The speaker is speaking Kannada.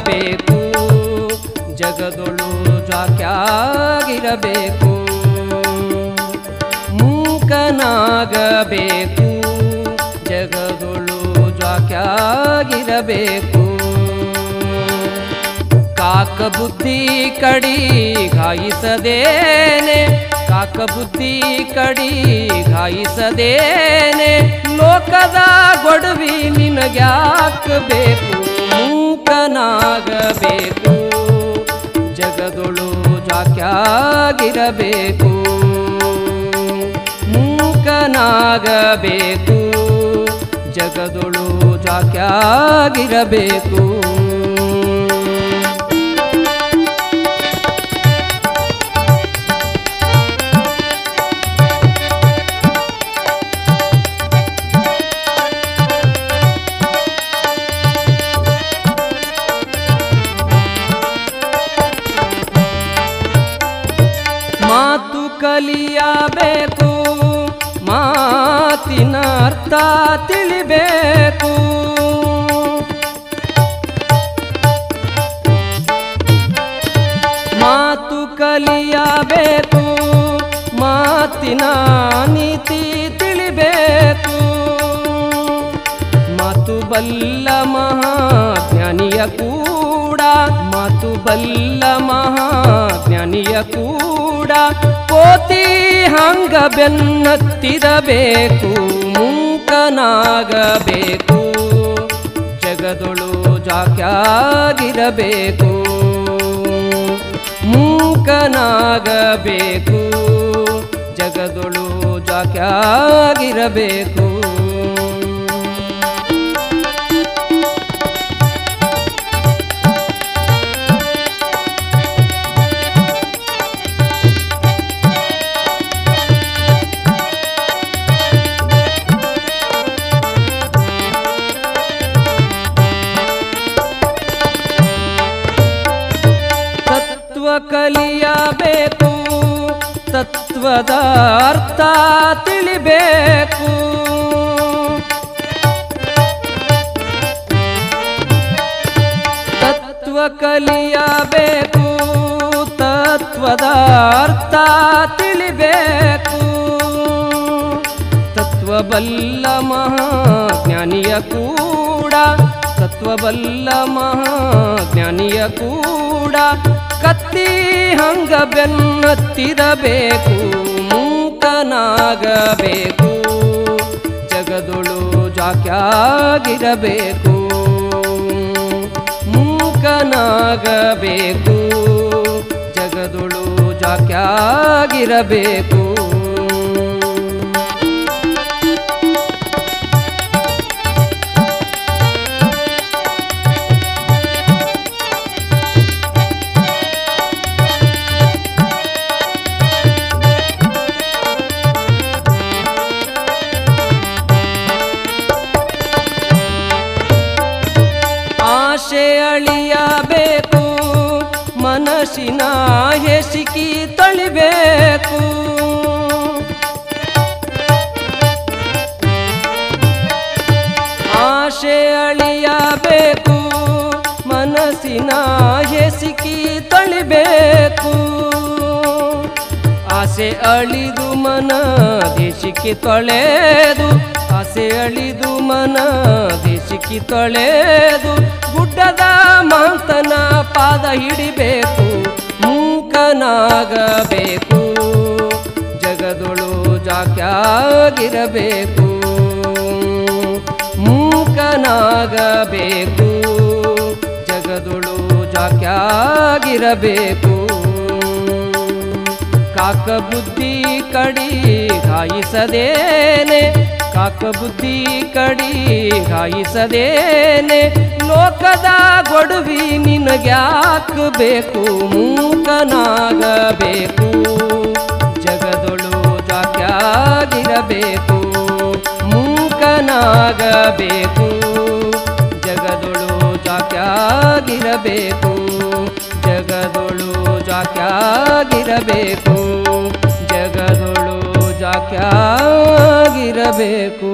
ಜಾಕ್ಯಾಗಿರಬೇಕು ಜಗದೊಳು ಜಾಕ್ಯಾಗಿರಬೇಕು ಮೂಕನಾಗಬೇಕು ಜಗದೊಳು ಜಾಕ್ಯಾಗಿರಬೇಕು ಕಾಕ ಬುದ್ಧಿ ಕಡಿ ಘಾಯಿಸದೇನೆ ಕಾಕ ಬುದ್ಧಿ ಕಡಿ ಘಾಯಿಸದೇನೆ ಲೋಕದ ಗೊಡವಿ ನಿನಗ್ಯಾಕಬೇಕು ಮೂಕನಾಗಬೇಕು ಜಗದೊಳು ಜಾಕ್ಯಾಗಿರಬೇಕು ಮೂಕನಾಗಬೇಕು ಜಗದೊಳು ಜಾಕ್ಯಾಗಿರಬೇಕು ಮಾತು ಕಲಿಯಬೇಕು ಮಾತಿನ ಅರ್ಥ ತಿಳಿಬೇಕು ಮಾತು ಕಲಿಯಬೇಕು ಮಾತಿನ ನೀತಿ ತಿಳಿಬೇಕು ಮಾತು ಬಲ್ಲ ಮಹಾಜ್ಞಾನಿಯ ಕೂಡ ಮಾತು ಬಲ್ಲ ಮಹಾಜ್ಞಾನಿಯ ಕೂಡ ಕೋತಿ ಹಂಗ ಬೆನ್ನತ್ತಿರಬೇಕು ಮೂಕನಾಗಬೇಕು ಜಗದೊಳು ಜಾಕ್ಯಾಗಿರಬೇಕು ಮೂಕನಾಗಬೇಕು ಜಗದೊಳು ಜಾಕ್ಯಾಗಿರಬೇಕು ತತ್ವ ಕಲಿಯಬೇಕು ತತ್ವದ ಅರ್ಥ ತಿಳಿಬೇಕು ತತ್ವ ಕಲಿಯಬೇಕು ತತ್ವದ ಅರ್ಥ ತಿಳಿಬೇಕು ತತ್ವಬಲ್ಲ ಮಹಾಜ್ಞಾನಿಯ ಕೂಡ ತತ್ವಬಲ್ಲ ಮಹಾಜ್ಞಾನಿಯ ಕೂಡ ಕತ್ತಿ ಹಂಗ ಬೆನ್ನತ್ತಿರಬೇಕು ಮೂಕನಾಗಬೇಕು ಜಗದೊಳು ಜಾಕ್ಯಾಗಿರಬೇಕು ಮೂಕನಾಗಬೇಕು ಜಗದೊಳು ಜಾಕ್ಯಾಗಿರಬೇಕು ಆಶೆ ಅಳಿಯಬೇಕು ಮನಸ್ಸಿನ ಹೆಸಿಕಿ ತೊಳಿಬೇಕು ಆಶೆ ಅಳಿಯಬೇಕು ಮನಸ್ಸಿನ ಹೆಸಿಕಿ ತೊಳಿಬೇಕು ಆಸೆ ಅಳಿದು ಮನ ದೇಶಕ್ಕೆ ತೊಳೆದು ಆಸೆ ಅಳಿದು ಮನ ದೇಶಕ್ಕೆ ತೊಳೆದು ಗುಡ್ಡದ ಮಾಂತನ ಪಾದ ಹಿಡಿಬೇಕು ಮೂಕನಾಗಬೇಕು ಜಗದೊಳು ಜಾಕ್ಯಾಗಿರಬೇಕು ಮೂಕನಾಗಬೇಕು ಜಗದೊಳು ಜಾಕ್ಯಾಗಿರಬೇಕು ಕಾಕ ಬುದ್ಧಿ ಕಡಿ ಘಾಯಿಸದೇನೆ ಕಾಕ ಬುದ್ಧಿ ಕಡಿ ಘಾಯಿಸದೇನೆ ಲೋಕದ ಗೊಡವಿ ನಿನಗ್ಯಾಕಬೇಕು ಮೂಕನಾಗಬೇಕು ಜಗದೊಳು ಜಾಕ್ಯಾಗಿರಬೇಕು ಮೂಕನಾಗಬೇಕು ಜಗದೊಳು ಜಾಕ್ಯಾಗಿರಬೇಕು ಜಗದೊಳು ಜಾಕ್ಯಾಗಿರಬೇಕು ಜಗದೊಳು ಜಾಕ್ಯಾಗಿರಬೇಕು